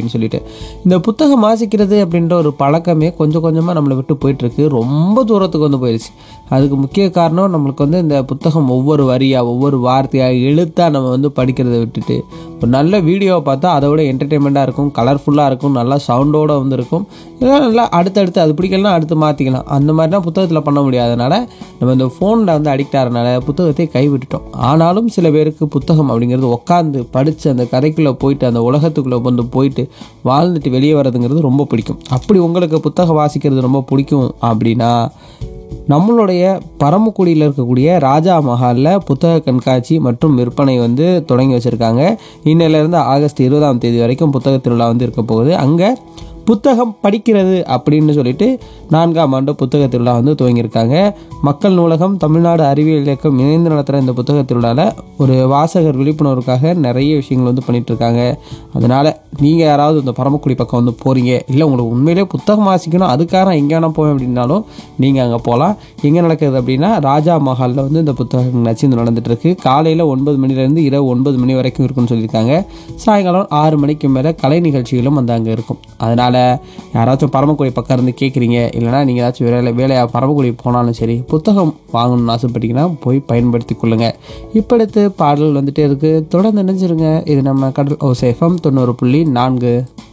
அப்படின்னு சொல்லிட்டு இந்த புத்தகம் வாசிக்கிறது அப்படின்ற ஒரு பழக்கமே கொஞ்சம் கொஞ்சமாக நம்மளை விட்டு போயிட்டுருக்கு ரொம்ப தூரத்துக்கு வந்து போயிடுச்சு அதுக்கு முக்கிய காரணம் நம்மளுக்கு வந்து இந்த புத்தகம் ஒவ்வொரு வரியாக ஒவ்வொரு வார்த்தையாக எழுத்தாக நம்ம வந்து படிக்கிறதை விட்டுட்டு ஒரு நல்ல வீடியோவை பார்த்தா அதை விட என்டர்டெயின்மெண்ட்டாக இருக்கும் கலர்ஃபுல்லாக இருக்கும் நல்லா சவுண்டோடு வந்து இருக்கும் இதெல்லாம் நல்லா அடுத்தடுத்து அது பிடிக்கலாம் அடுத்து மாற்றிக்கலாம் அந்த மாதிரிலாம் புத்தகத்தில் பண்ண முடியாதனால நம்ம இந்த ஃபோனில் வந்து அடிக்ட் ஆகிறனால புத்தகத்தை கைவிட்டுட்டோம் ஆனாலும் சில பேருக்கு புத்தகம் அப்படிங்கிறது உட்காந்து படித்து அந்த கதைக்குள்ளே போயிட்டு அந்த உலகத்துக்குள்ளே வந்து போயிட்டு வாழ்ந்துட்டு வெளியே வர்றதுங்கிறது ரொம்ப பிடிக்கும் அப்படி உங்களுக்கு புத்தகம் வாசிக்கிறது ரொம்ப பிடிக்கும் அப்படின்னா நம்மளுடைய பரமக்குடியில் இருக்கக்கூடிய ராஜா மஹாலில் புத்தக கண்காட்சி மற்றும் விற்பனை வந்து தொடங்கி வச்சுருக்காங்க இன்னிலேருந்து ஆகஸ்ட் இருபதாம் தேதி வரைக்கும் புத்தக திருவிழா வந்து இருக்க போகுது அங்கே புத்தகம் படிக்கிறது அப்படின்னு சொல்லிட்டு நான்காம் ஆண்டு புத்தக திருவிழா வந்து துவங்கியிருக்காங்க மக்கள் நூலகம் தமிழ்நாடு அறிவியல் இயக்கம் இணைந்து நடத்துகிற இந்த புத்தக திருவிழாவில் ஒரு வாசகர் விழிப்புணர்வுக்காக நிறைய விஷயங்கள் வந்து பண்ணிட்டு இருக்காங்க அதனால் நீங்கள் யாராவது இந்த பரமக்குடி பக்கம் வந்து போகிறீங்க இல்லை உங்களுக்கு உண்மையிலேயே புத்தகம் வாசிக்கணும் அதுக்காக நான் எங்கே வேணால் போவேன் அப்படின்னாலும் நீங்கள் அங்கே போகலாம் எங்கே நடக்குது அப்படின்னா ராஜா மஹாலில் வந்து இந்த புத்தக கண்காட்சி வந்து நடந்துட்டு இருக்கு காலையில் ஒன்பது மணிலேருந்து இரவு ஒன்பது மணி வரைக்கும் இருக்குன்னு சொல்லியிருக்காங்க சாயங்காலம் ஆறு மணிக்கு மேலே கலை நிகழ்ச்சிகளும் வந்து அங்கே இருக்கும் அதனால் யாராச்சும் பரமக்குடி பக்கம் இருந்து கேட்குறீங்க இல்லைனா நீங்கள் ஏதாச்சும் வேலை வேலையாக பரமக்குடி போனாலும் சரி புத்தகம் வாங்கணும்னு ஆசைப்பட்டீங்கன்னா போய் பயன்படுத்தி கொள்ளுங்கள் இப்போ அடுத்து பாடல் வந்துட்டே இருக்குது தொடர்ந்து நினைச்சிருங்க இது நம்ம கடல் ஓ சேஃபம் தொண்ணூறு புள்ளி நான்கு